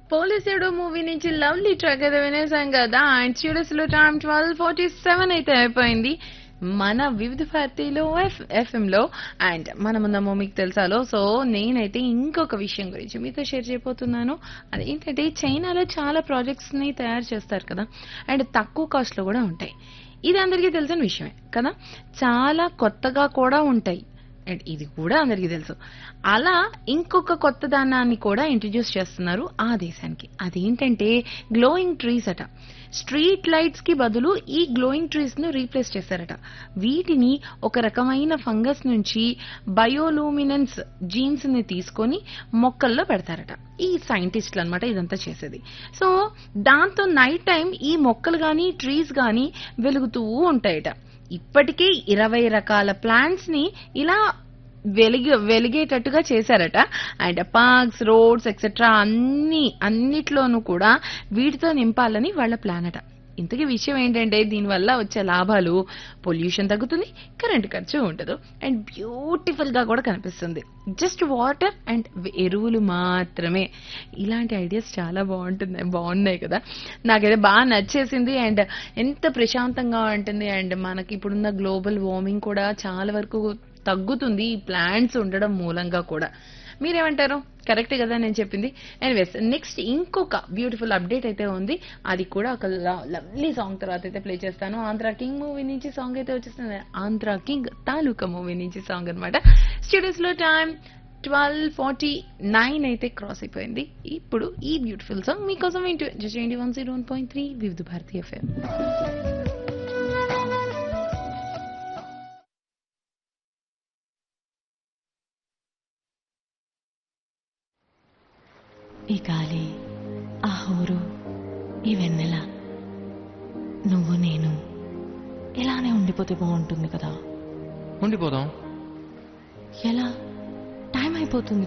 పోలీసుడు movie నుంచి lovely track అయితే వినేసాం కదా అండ్ స్టూడియోస్ లో టైం ట్వెల్వ్ ఫార్టీ సెవెన్ అయితే అయిపోయింది మన వివిధ భారతిలో ఎఫ్ ఎఫ్ఎం లో అండ్ మనం ఉందామో మీకు తెలుసాలో సో నేనైతే ఇంకొక విషయం గురించి మీతో షేర్ చేయబోతున్నాను అదేంటంటే చైనాలో చాలా ప్రాజెక్ట్స్ ని తయారు చేస్తారు కదా అండ్ తక్కువ కాస్ట్ లో కూడా ఉంటాయి ఇది అందరికీ తెలిసిన విషయమే కదా చాలా కొత్తగా కూడా ఉంటాయి అండ్ ఇది కూడా అందరికీ తెలుసు అలా ఇంకొక కొత్త దానాన్ని కూడా ఇంట్రడ్యూస్ చేస్తున్నారు ఆ దేశానికి అదేంటంటే గ్లోయింగ్ ట్రీస్ అట స్ట్రీట్ లైట్స్ కి బదులు ఈ గ్లోయింగ్ ట్రీస్ ను రీప్లేస్ చేశారట వీటిని ఒక రకమైన ఫంగస్ నుంచి బయోలూమినెన్స్ జీన్స్ ని తీసుకొని మొక్కల్లో పెడతారట ఈ సైంటిస్టులు అనమాట ఇదంతా చేసేది సో దాంతో నైట్ టైం ఈ మొక్కలు గాని ట్రీస్ గాని వెలుగుతూ ఉంటాయట ఇప్పటికే ఇరవై రకాల ప్లాంట్స్ ని ఇలా వెలిగి వెలిగేటట్టుగా చేశారట అండ్ పార్క్స్ రోడ్స్ ఎక్సెట్రా అన్ని అన్నిట్లోనూ కూడా వీటితో నింపాలని వాళ్ళ ప్లాన్ అట ఇంతకీ విషయం ఏంటంటే దీనివల్ల వచ్చే లాభాలు పొల్యూషన్ తగ్గుతుంది కరెంట్ ఖర్చు ఉండదు అండ్ బ్యూటిఫుల్ గా కూడా కనిపిస్తుంది జస్ట్ వాటర్ అండ్ ఎరువులు మాత్రమే ఇలాంటి ఐడియాస్ చాలా బాగుంటుంది బాగున్నాయి కదా నాకైతే బాగా నచ్చేసింది అండ్ ఎంత ప్రశాంతంగా ఉంటుంది అండ్ మనకి ఇప్పుడున్న గ్లోబల్ వార్మింగ్ కూడా చాలా వరకు తగ్గుతుంది ఈ ప్లాంట్స్ ఉండడం మూలంగా కూడా మీరేమంటారు కరెక్ట్ కదా నేను చెప్పింది ఎనీవేస్ నెక్స్ట్ ఇంకొక బ్యూటిఫుల్ అప్డేట్ అయితే ఉంది అది కూడా ఒక లవ్లీ సాంగ్ తర్వాత అయితే ప్లే చేస్తాను ఆంధ్ర కింగ్ మూవీ నుంచి సాంగ్ అయితే వచ్చేస్తుంది ఆంధ్ర కింగ్ తాలూకా మూవీ నుంచి సాంగ్ అనమాట స్టూడియోస్ లో టైం ట్వెల్వ్ ఫార్టీ నైన్ అయితే క్రాస్ అయిపోయింది ఇప్పుడు ఈ బ్యూటిఫుల్ సాంగ్ మీకోసం ఏంటి జస్ట్ ఏంటి one zero one point three వివిధ భారతీయ ఎఫ్ఎం ఈ గాలి ఆ హోరు ఈ వెన్నెల నువ్వు నేను ఇలానే ఉండిపోతే బాగుంటుంది కదా ఉండిపోదాం ఎలా టైం అయిపోతుంది